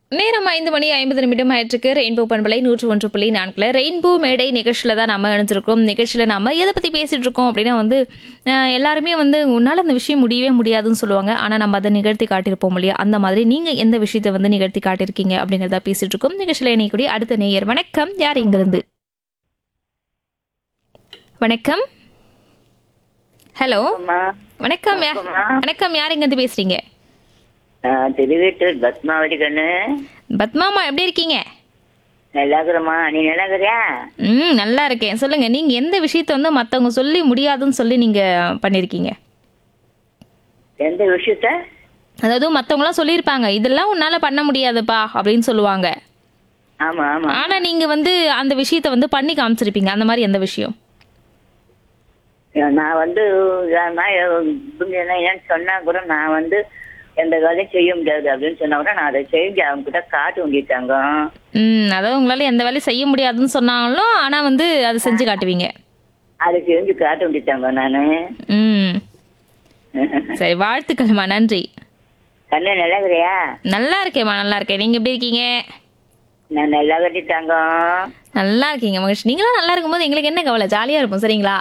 நேரம் ஐந்து மணி ஐம்பது நிமிடம் ஆயிற்றுக்கு ரெயின்போ பண்பலை நூற்று ஒன்று புள்ளி நான்குல ரெயின்போ மேடை நிகழ்ச்சியில் தான் நம்ம இணைஞ்சிருக்கோம் நிகழ்ச்சியில் நம்ம எதை பற்றி பேசிகிட்டு இருக்கோம் அப்படின்னா வந்து அஹ், எல்லாருமே வந்து உன்னால் அந்த விஷயம் முடியவே முடியாதுன்னு சொல்லுவாங்க ஆனால் நம்ம அதை நிகழ்த்தி காட்டியிருப்போம் இல்லையா அந்த மாதிரி நீங்கள் எந்த விஷயத்தை வந்து நிகழ்த்தி காட்டியிருக்கீங்க அப்படிங்கிறத பேசிகிட்டு இருக்கோம் நிகழ்ச்சியில் இணையக்கூடிய அடுத்த நேயர் வணக்கம் யார் இங்கிருந்து வணக்கம் ஹலோ அம்மா வணக்கம் யா- வணக்கம் யார் இங்கிருந்து பேசுறீங்க நான் திருவீட்டூர் பத்மாவதி கண்ணு பத்மாமா எப்படி இருக்கீங்க நல்லா இருக்கிறம்மா நீ நல்லா இருக்கிறியா ம் நல்லா இருக்கேன் சொல்லுங்க நீங்க எந்த விஷயத்த வந்து மத்தவங்க சொல்லி முடியாதுன்னு சொல்லி நீங்க பண்ணிருக்கீங்க எந்த விஷயத்த அதாவது மத்தவங்களாம் சொல்லியிருப்பாங்க இதெல்லாம் உன்னால பண்ண முடியாதுப்பா அப்படின்னு சொல்லுவாங்க ஆமா ஆமா ஆனா நீங்க வந்து அந்த விஷயத்த வந்து பண்ணி காமிச்சிருப்பீங்க அந்த மாதிரி எந்த விஷயம் நான் வந்து நான் இவங்க என்ன ஏன்னு சொன்னா கூட நான் வந்து எந்த வேலையும் செய்ய முடியாது அப்படின்னு சொன்னா கூட நான் அதை செஞ்சு அவங்க கிட்ட காட்டு வாங்கிட்டாங்க ம் அதாவது உங்களால எந்த வேலையும் செய்ய முடியாதுன்னு சொன்னாலும் ஆனா வந்து அதை செஞ்சு காட்டுவீங்க அதை செஞ்சு காட்டு வாங்கிட்டாங்க நானு ம் சரி வாழ்த்துக்கள்மா நன்றி கண்ணு நல்லா இருக்கிறியா நல்லா இருக்கேம்மா நல்லா இருக்கேன் நீங்க எப்படி இருக்கீங்க நான் நல்லா கட்டிட்டாங்க நல்லா இருக்கீங்க மகிழ்ச்சி நீங்களும் நல்லா இருக்கும்போது எங்களுக்கு என்ன கவலை ஜாலியா இருப்போம் சரிங்களா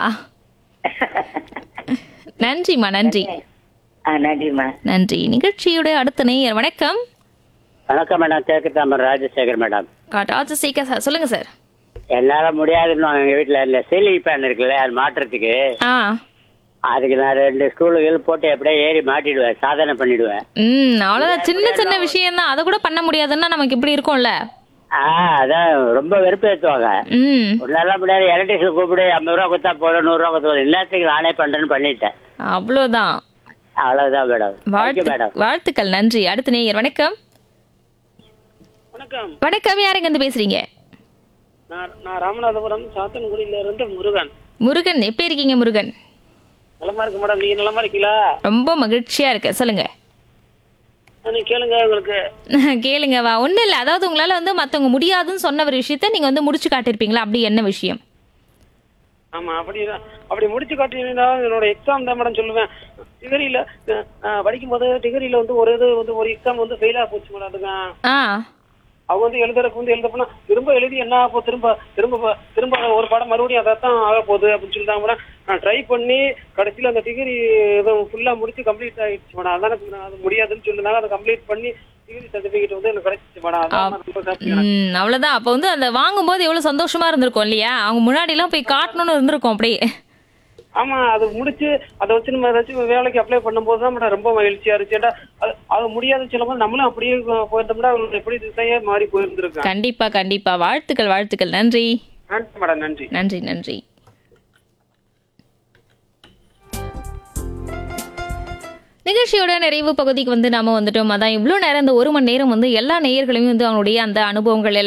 நன்றிம்மா நன்றி ஆ நன்றிம்மா நன்றி நிகழ்ச்சியோட அடுத்த நேயர் வணக்கம் வணக்கம் மேடம் தேக்கு தாமர் ராஜசேகர் மேடம் ராஜ சீக்கிரம் சார் சொல்லுங்க சார் என்னால முடியாதுன்னு எங்க வீட்டுல இந்த சீலிங் ஃபேன் இருக்குல்ல அது மாட்டுறதுக்கு ஆ அதுக்கு நான் ரெண்டு ஸ்கூலுகள் போட்டு எப்படியே ஏறி மாட்டிடுவேன் சாதனை பண்ணிடுவேன் ம் அவ்வளோதான் சின்ன சின்ன விஷயம் தான் அதை கூட பண்ண முடியாதுன்னா நமக்கு இப்படி இருக்கும்ல ஆ அதான் ரொம்ப வெறுப்பு ஏற்றுவாங்க ம் நல்லா முடியாது எலக்ட்ரிஷியன் கூப்பிடு ஐம்பது ரூபா கொடுத்தா போதும் நூறுரூவா கொடுத்தா போதும் எல்லாத்துக்கும் நானே பண்றேன்னு பண்ணிட்டேன் அவ்வளோதான் அவ்வளவுதான் மேடம் தேங்க்யூ வாழ்த்து மேடம் வாழ்த்துக்கள் நன்றி அடுத்த நேயர் வணக்கம் வணக்கம் வணக்கம் யாருங்க இருந்து பேசுறீங்க நான் நான் ராமநாதபுரம் சாத்தன்குடியில இருந்து முருகன் முருகன் எப்படி இருக்கீங்க முருகன் நலமா இருக்கு மேடம் நீங்க நலமா இருக்கீங்களா ரொம்ப மகிழ்ச்சியா இருக்கு சொல்லுங்க நீங்க கேளுங்க உங்களுக்கு கேளுங்க வா ஒன்றும் இல்லை அதாவது உங்களால் வந்து மற்றவங்க முடியாதுன்னு சொன்ன ஒரு விஷயத்த நீங்கள் வந்து முடிச்சு காட்டியிருப்பீங்களா அப்படி என்ன விஷயம் ஆமா அப்படிதான் அப்படி முடிச்சு காட்டினீங்கன்னா என்னோட எக்ஸாம் தான் மேடம் சொல்லுவேன் டிகிரியில படிக்கும் போது டிகிரியில வந்து ஒரு இது வந்து ஒரு எக்ஸாம் வந்து ஃபெயிலா போச்சு மேடம் அதுங்க ஆ அவங்க வந்து எழுதுறதுக்கு வந்து எழுத போனா திரும்ப எழுதி என்ன ஆக போகுது திரும்ப திரும்ப ப- திரும்ப ஒரு பாடம் மறுபடியும் அதான் ஆக போகுது அப்படின்னு சொல்லிட்டாங்க மேடம் நான் ட்ரை பண்ணி கடைசியில அந்த டிகிரி இதை ஃபுல்லா முடிச்சு கம்ப்ளீட் ஆயிடுச்சு மேடம் அதான் எனக்கு அது முடியாதுன்னு சொல்லிருந்தாங்க அதை கம்ப்ளீட் பண்ணி டிகிரி சர்டிபிகேட் வந்து எனக்கு கிடைச்சிச்சு மேடம் அதான் நான் ரொம்ப happy மேடம். ம் அவ்வளோதான் அப்போ வந்து அந்த வாங்கும்போது எவ்வளோ சந்தோஷமா இருந்திருக்கும் இல்லையா அவங்க முன்னாடிலாம் போய் காட்டணும்னு இருந்திருக்கும் அப்படியே ஆமா அது முடிச்சு அதை வச்சு நம்ம ஏதாச்சும் வேலைக்கு அப்ளை பண்ணும்போது தான் மேடம் ரொம்ப மகிழ்ச்சியா இருந்துச்சு ஏன்டா அது அது முடியாதுன்னு சொல்லும்போது நம்மளும் அப்படியே போயிருந்தோம்னா அவங்களுக்கு எப்படி திசையே மாறி போயிருந்திருக்கேன் கண்டிப்பா கண்டிப்பா வாழ்த்துக்கள் வாழ்த்துக்கள் நன்றி நன்றி மேடம் நன்றி நன்றி நன்றி நிகழ்ச்சியோட நிறைவு பகுதிக்கு வந்து நாம வந்துட்டோம் அதான் இவ்வளோ நேரம் இந்த ஒரு மணி நேரம் வந்து எல்லா நேயர்களையும் வந்து அவங்களுடைய அந்த அனுபவங்கள்